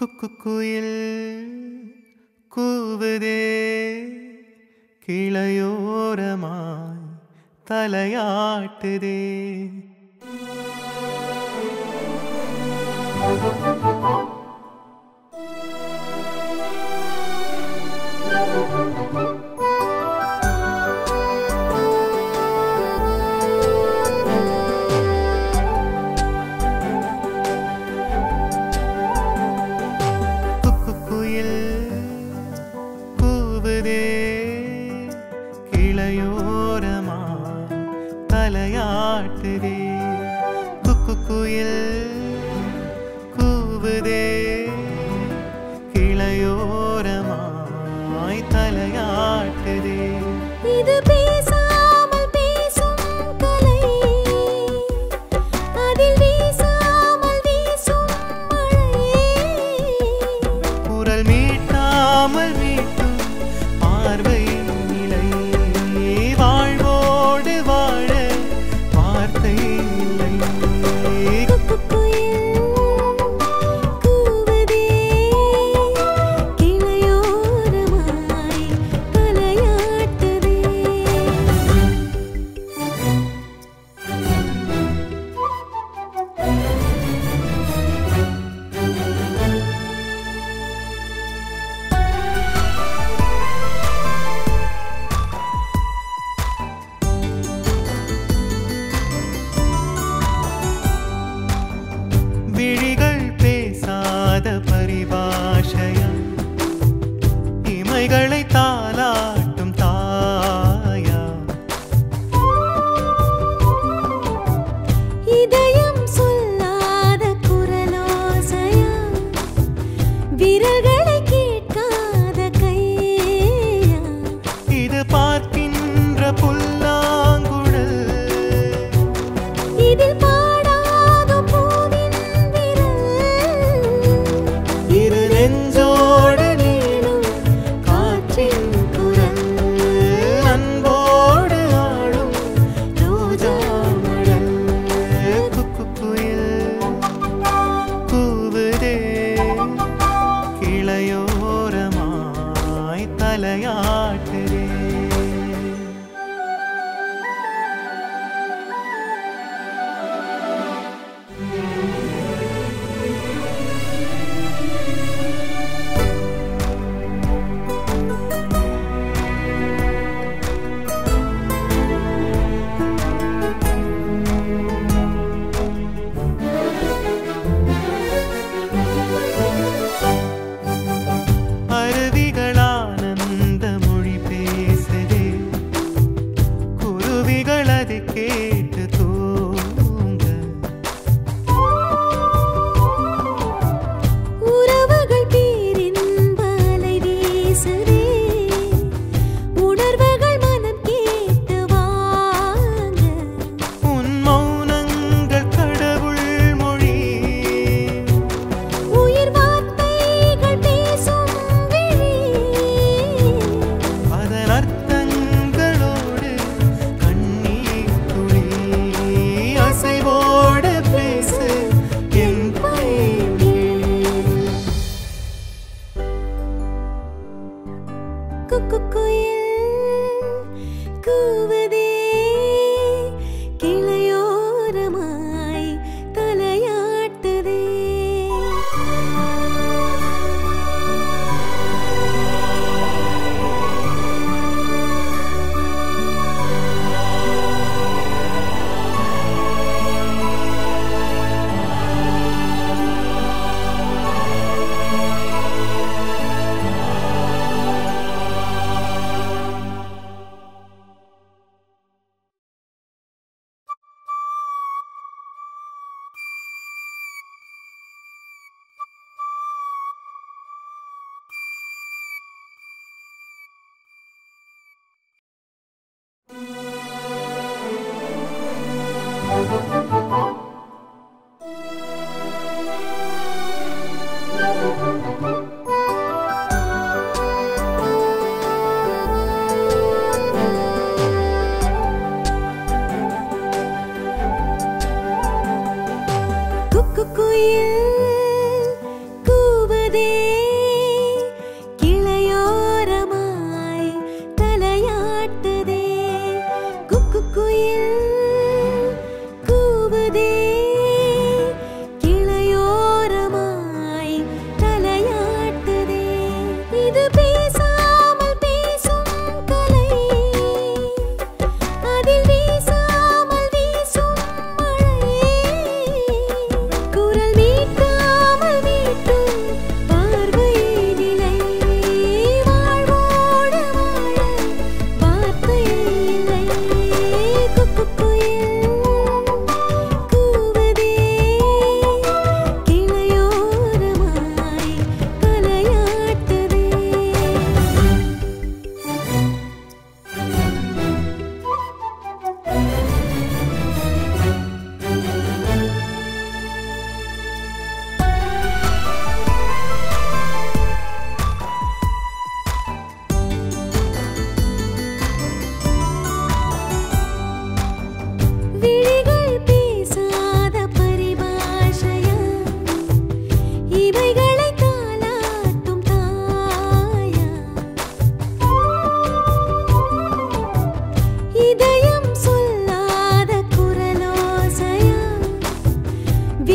குக்கு குயில் கூவுதே கிளையோரமாய் தலையாட்டுதே குக்கு குயில் கூவுதே கிளையோரமாய் தலையாட்டுதே குக்கு குயில் கூவுதே கிளையோரமாய் தலையாட்டுதே இது பேசாமல் பேசும் கலை அதில் வீசாமல் வீசும் மழை குரல் மீட்டாமல் மீட்டும் பார்வையின் நிலை வாழ்வோடு வாழ வார்த்தை இல்லை குக்குக்குயில் கூவுதே கிளையோரமாய் தலையாட்டுதே விழிகள் பேசாத பரிபாஷையா இமைகளை தாலாட்டும் தாயா இதயம் சொல்லாத குரலோசையா விரல்களை கேட்காத கையா இது பார்க்கின்ற புல்லாங்குழல் இதில் பாடாத பூவின் விரல் இரு நெஞ்சோடு நீளும் காற்றின் குரல் அன்போடு ஆடும் ரோஜா மழல் குக்கு குயில் கூவுதே கிளையோரமாய் தலையாட்டுதே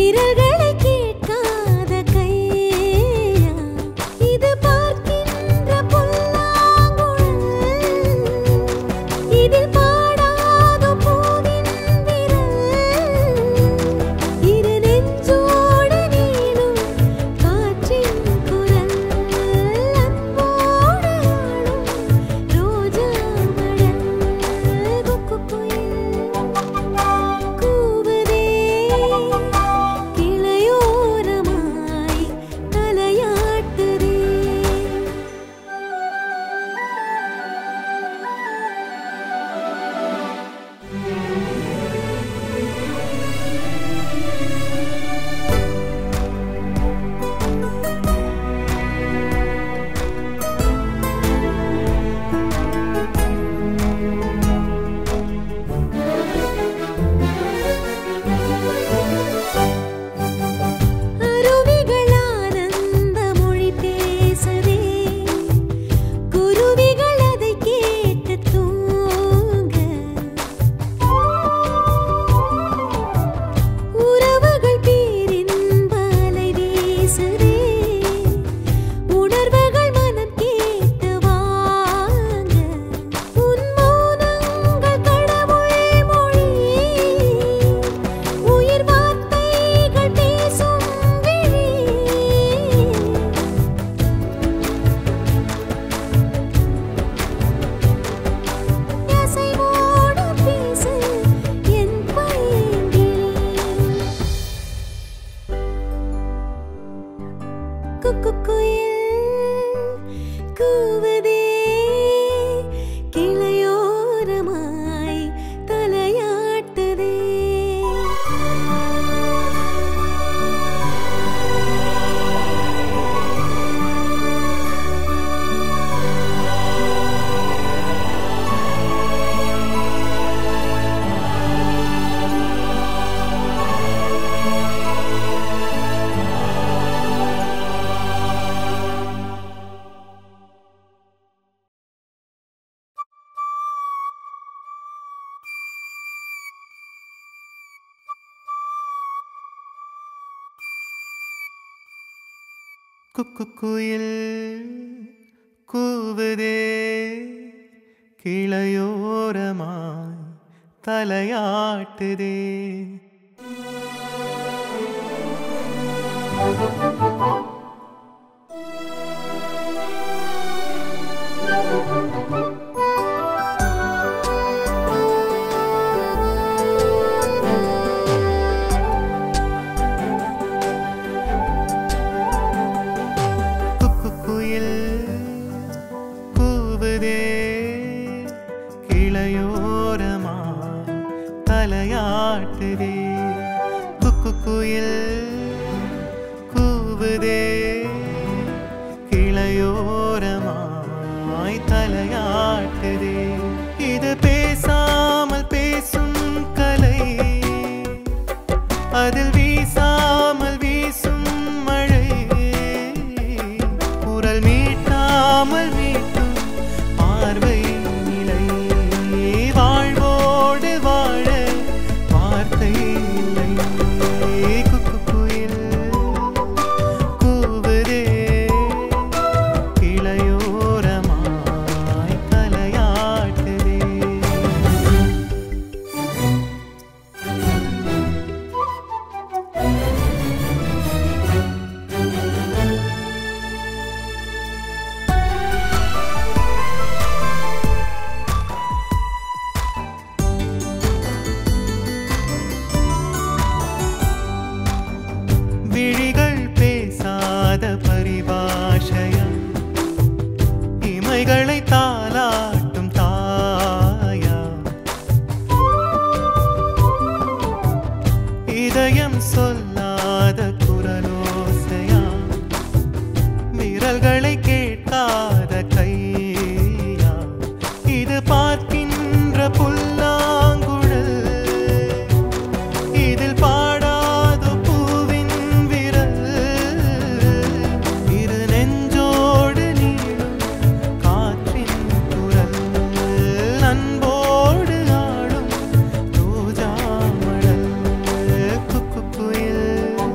விரல்களை கேட்காத கையா இது பார்க்கின்ற புல்லாங்குழல் இதில் பாடாத பூவின் விரல் இரு நெஞ்சோடு நீளும் காற்றின் குரல் அன்போடு ஆடும் ரோஜா மடல் குக்கு குயில் கூவுதே கிளையோரமாய் தலையாட்டுதே அருவிகள் ஆனந்த மொழி பேசுதே குருவிகள் அதை கேட்டு தூங்க உறவுகள் பேரின்ப அலை வீசுதே உணர்வுகள் மனம் கேட்டு வாங்க உன் மௌனங்கள் கடவுள் மொழி உயிர் வார்த்தைகள் பேசும் விழி இசைவோடு பேசு என் பைங்கிளி குக்கு குயில் கூவதே கிளையோரமாய் தலையாட்டுதே குக்கு குயில் கூவுதே கிளையோரமாய் தலையாட்டுதே குக்கு குயில் கூவுதே கிளையோரமாய் தலையாட்டுதே குக்கு குயில் கூவுதே கிளையோரமாய் தலையாட்டுதே இது பேசாமல் பேசும் கலை அதில் வீசாமல் வீசும் மழை குரல் மீட்டாமல் மீட்டும் பார்வை நிலை வாழ்வோடு வாழ வார்த்தை இல்லை குக்கு குயில் கூவுதே கிளையோரமாய் தலையாட்டுதே விழிகள் பேசாத பரிபாஷையா இமைகளை தாலாட்டும் தாயா இதயம் சொல்லாத குரலோசையா விரல்களை கேட்காத கையா இது பார்க்கின்ற புல்லாங்குழல் இதில் பாடாத பூவின் விரல் இரு நெஞ்சோடு நீளும் காற்றின் குரல் அன்போடு ஆடும் ரோஜா மடல் குக்கு குயில்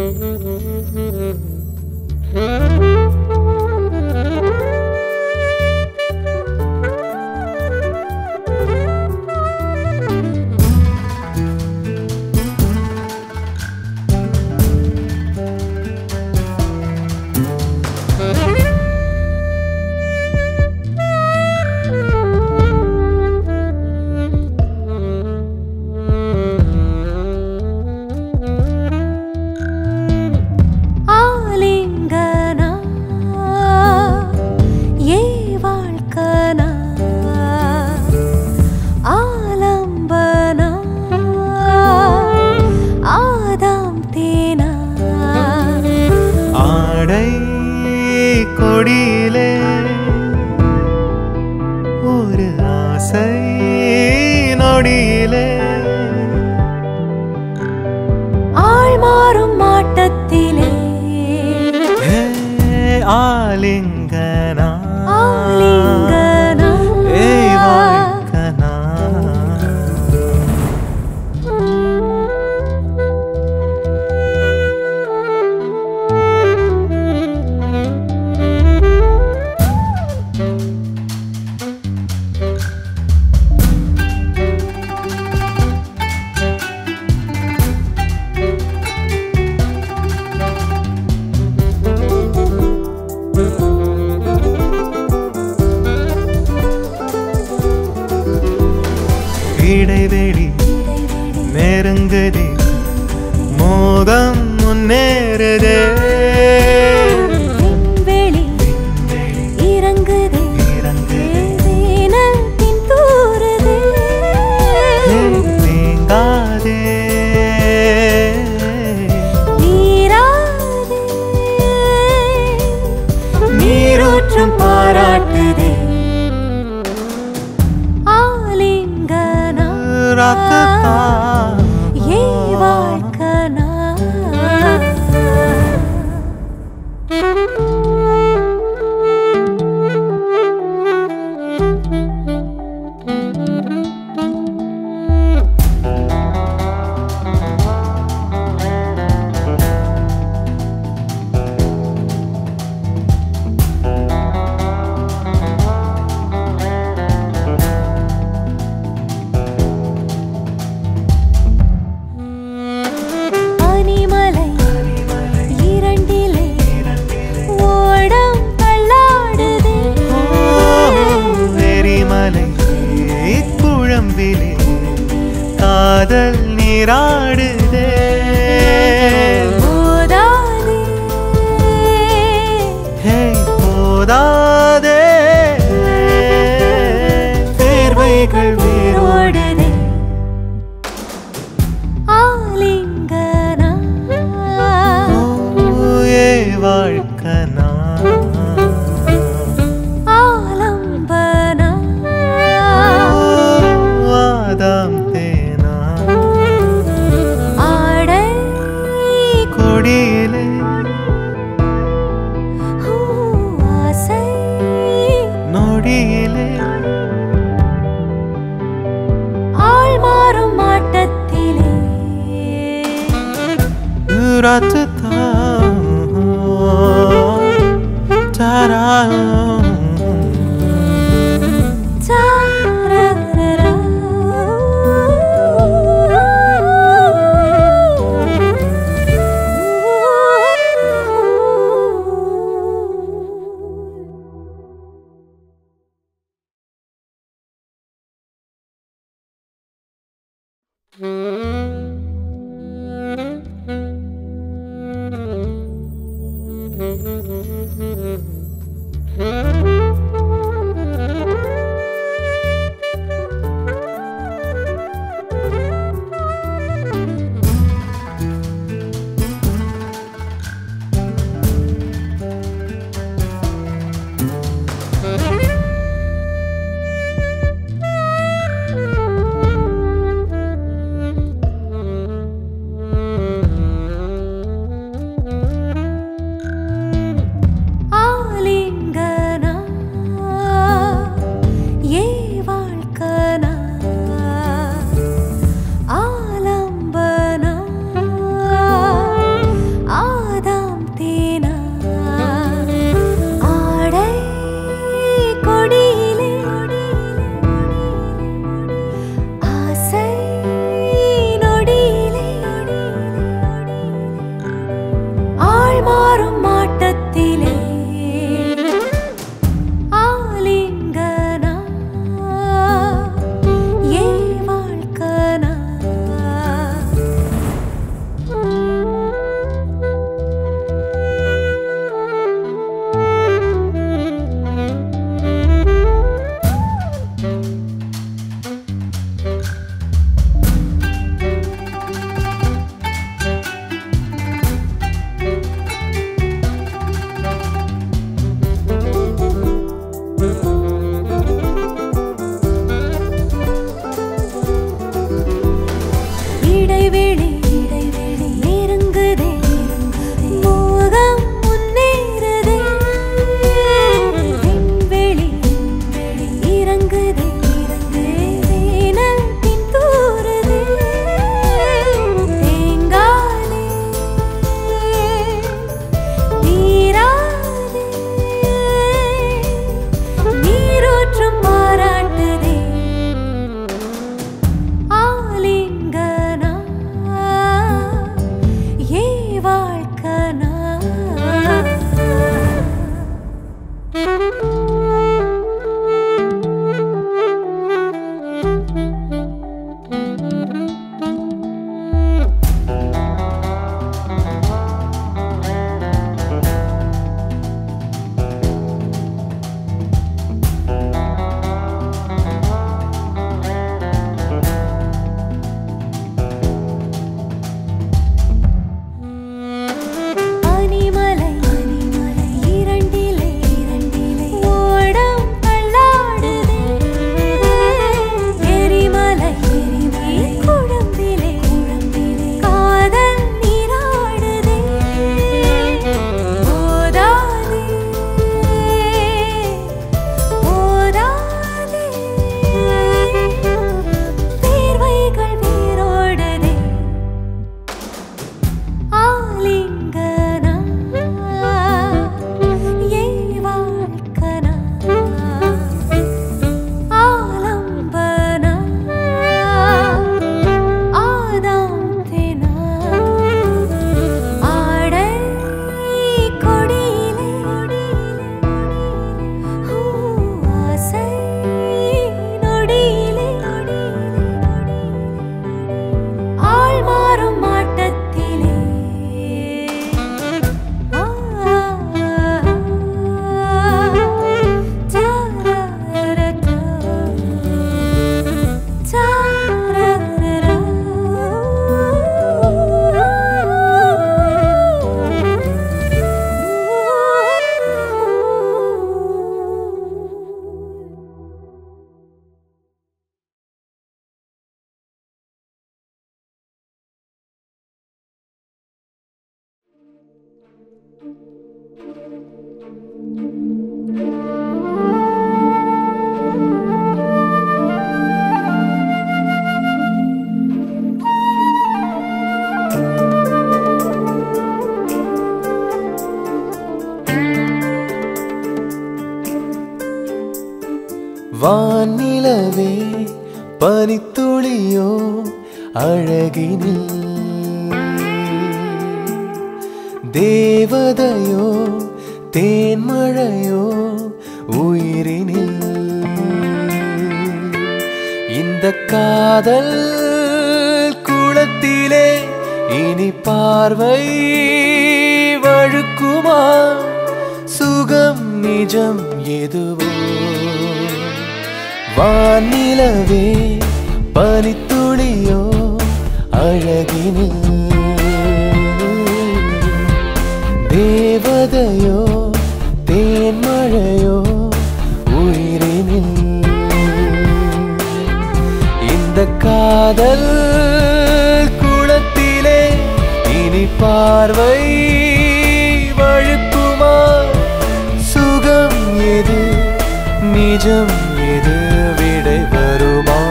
ஆலிங்கனா ஏ வாழ்க்கனா ஆலம்பனா ஆதாம் தேனா ஆடை கொடியிலே ஒரு ஆசை நொடியிலே ஆள் மாறும் மாட்டத்திலே ஏ ஆலிங்கனா ஆலிங்கனா ஏய் வாழ்க்கனா இடைவெளி நெருங்குதே மோகம் முன்னேறுதே விண்வெளி இறங்குதே இறங்குதே வேனல் பின் தூறுதே நீங்காதே நீராதே நீரூற்றும் பாராட்டுதே ஆலிங்கனா ரத்தத்தா ஏ வாழ்க்கனா பனிமலை இரண்டிலே ஓடம் தள்ளாடுதே எரிமலை குழம்பிலே காதல் நீராடுதே போதாதே ஹே போதாதே தேர்வைகள் வேரோடு ஓடுதே ஆலிங்கனா ஏ வாழ்க்கனா ஆலம்பனா வாதாம் தேனா ஆடை கொடியிலே ஆசை நொடியிலே ஆள் மாறும் மாட்டத்திலே ரத்தத்தா தாரா சாரரரா. ஆ மாறும் ஆட்டத்திலே ஆலிங்கனா ஏ வாழ்க்கனா இடைவெளி இடைவெளி நெருங்குதே மோகம் முன்னேறுதே விண்வெளி விண்வெளி இறங்குதே இறங்குதே வேனல் பின்தூறுதே தேங்காதே நீராதே நீரூற்றும் பாராட்டுதே ஆலிங்கனா ஏ வாழ்க்கனா பனிமலை பனிமலை இரண்டிலே இரண்டிலே ஓடம் தள்ளாடுதே எரிமலை எரிமலை குழம்பிலே குழம்பிலே காதல் நீராடுதே போதாதே போதாதே வேர்வைகள் வேரோடுதே ஆலிங்கனா ஏ வாழ்க்கனா ஆலம்பனா ஆதாம் தேனா ஆடை கொடியிலே ஹூ, ஆசை நொடியிலே ஆள் மாறும் ஆட்டத்திலே ஆ, தாரரரா, தாரரரா. வானிலவே பனித்துளியோ அழகினில் தேவதையோ தேன்மழையோ உயிரினில் இந்த காதல் குளத்திலே இனி பார்வை வழுக்குமா சுகம் நிஜம் எதுவோ வானிலவே பனித்துளியோ அழகினில் தேவதையோ தேன்மழையோ உயிரினில் இந்த காதல் குளத்திலே இனி பார்வை வழுக்குமா சுகம் எது நிஜம் எது விடை வருமா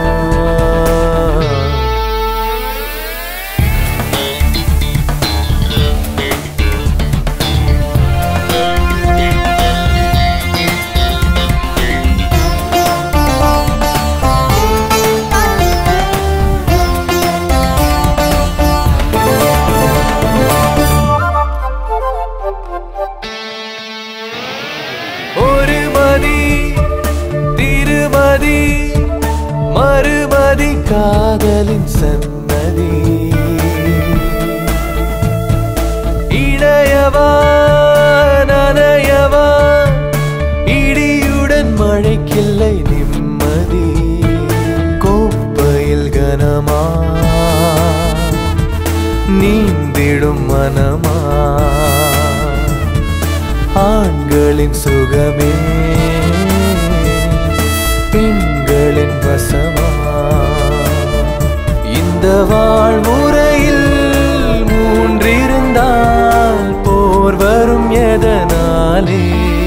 காதலின் சன்னதி இணையவா நனையவா இடியுடன் மழைக்கில்லை நிம்மதி கோப்பையில் கனமா நீந்திடும் மனமா ஆண்களின் சுகமே பெண்களின் வசமா இந்த வாழ்முறையில் மூன்றிருந்தால் போர் வரும் எதனாலே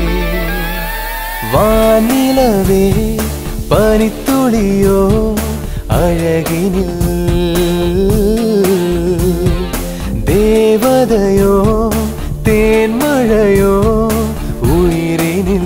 வானிலவே பனித்துளியோ அழகினில் தேவதையோ தேன்மழையோ உயிரினில்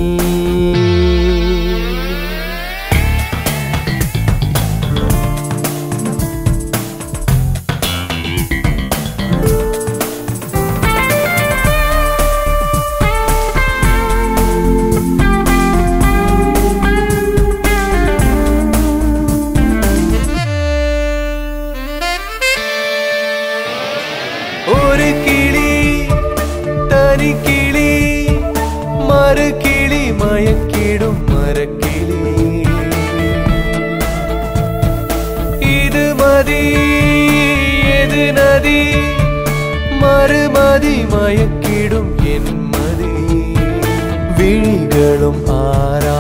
ஒரு கிளி தனி கிளி மறு கிளி மயக்கிடும் மரக்கிளி இது மதி எது நதி மறுமதி மயக்கிடும் என் மதி விழிகளும் ஆறா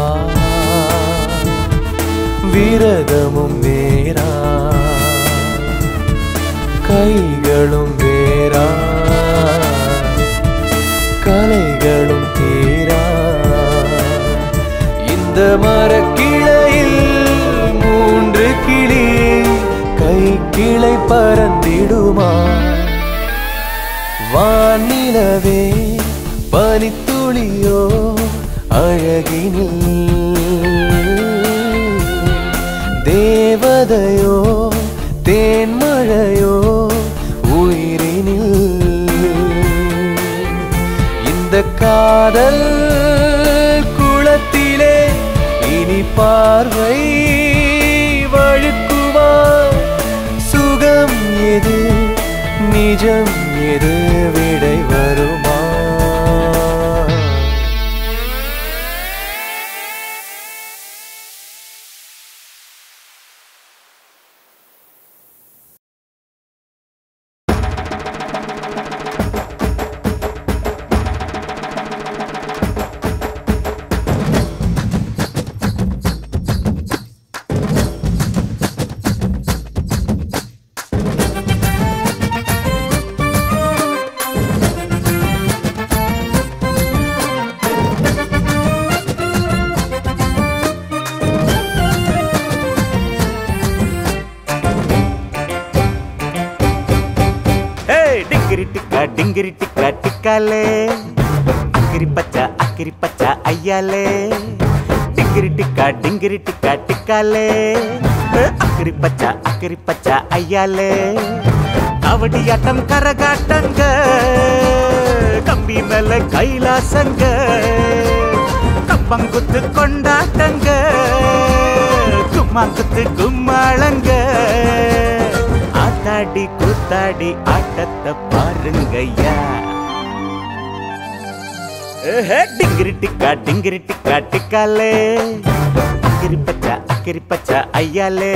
விரதமும் நேரா கைகளும் வேறா கலைகளும் தீரா இந்த மரக்கிளையில் மூன்று கிளி கை கிளை பறந்திடுமா வானிலவே பனித்துளியோ அழகினில் தேவதையோ தேன்மழையோ உயிரினில் இந்த காதல் குளத்திலே இனி பார்வை வழுக்குமா சுகம் எது நிஜம் எது விடை வருமா ஏய் டிங்கிரி டிக்கா டிங்கிரி டிக்கா டிக்காலே அக்கிரி பச்சா அக்கிரி பச்சா ஐயாலே டிங்கிரி டிக்கா டிங்கிரி டிக்கா டிக்காலே ஏ, அக்கிரி பச்சா அக்கிரி பச்சா ஐயாலே கவடியாட்டம் கரகாட்டங்க கம்பி மேல கைலாசங்க கம்பங்குத்து கொண்டாட்டங்க கும்மாங்குத்து கும்மாளங்க ஆத்தாடி கூத்தாடி ஆட்டத்தை பாருங்கய்யா ஏஹே, டிங்கிரி டிக்கா டிங்கிரி டிக்கா டிக்காலே அக்கிரி பச்சா அக்கிரி பச்சா ஐயாலே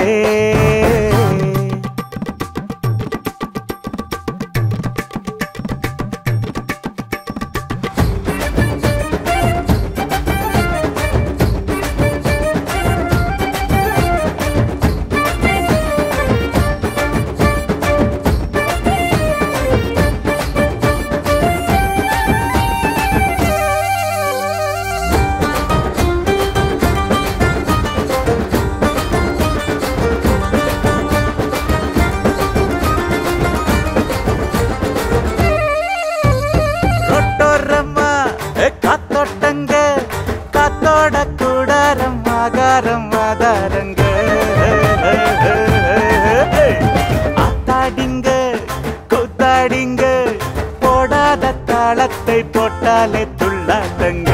ரொட்டோரம்மா ஏ, காத்தோட்டங்க காத்தோட கூடாரம் ஆகாரம் ஆதாரங்க ஆத்தாடிங்க கூத்தாடிங்க போடாத தாளத்தை போட்டாலே துள்ளாட்டங்க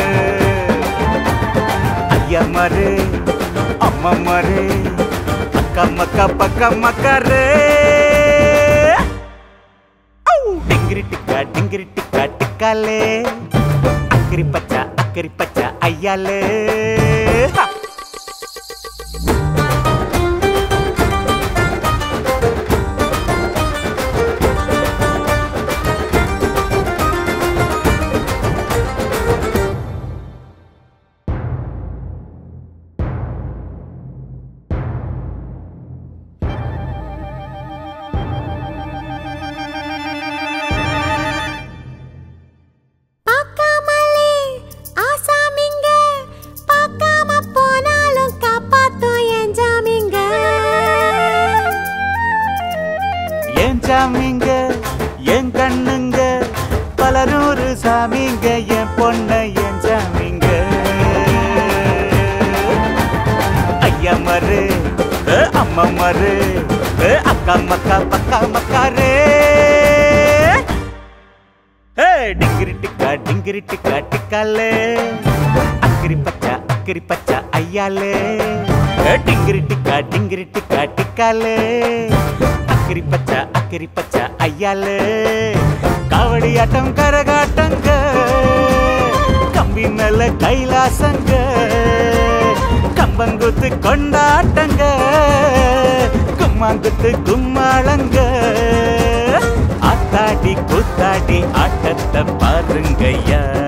ஐயா மரே அம்மா மரே அக்கா மக்கா பக்கா மக்காரே டிங்கிரி டிக்கா டிங்கிரி டிக்கா டிக்காலே அக்கரி பச்சா அக்கரி பச்சா ஐயாலே ஹா! பார்க்காமலே ஆசாமிங்க பார்க்காம போனாலும் காப்பாத்தும் என் ஜாமிங்க ஏன் சாமிங்க என் கண்ணுங்க பல நூறு சாமிங்க என் பொண்ண என் சாமிங்க ஐயா மரு ஏ அம்மா மரு ஏ அக்கா மக்கா பக்கா மக்காரே ஏ டிங்கிரி டிக்கா டிங்கிரி டிக்கா டிக்காலே அக்கிரி பச்சா அக்கிரி பச்சா ஐயாலே ஏ டிங்கிரி டிக்கா டிங்கிரி டிக்கா டிக்காலே அக்கிரி பச்சா அக்கிரி பச்சா ஐயாலே காவடி ஆட்டம் கரகாட்டங்க கம்பி மேல கைலாசங்க கம்பங்குத்து கொண்டாட்டங்க கும்மாங்குத்து கும்மாளங்க ஆத்தாடி கூத்தாடி ஆட்டத்தை பாருங்கய்யா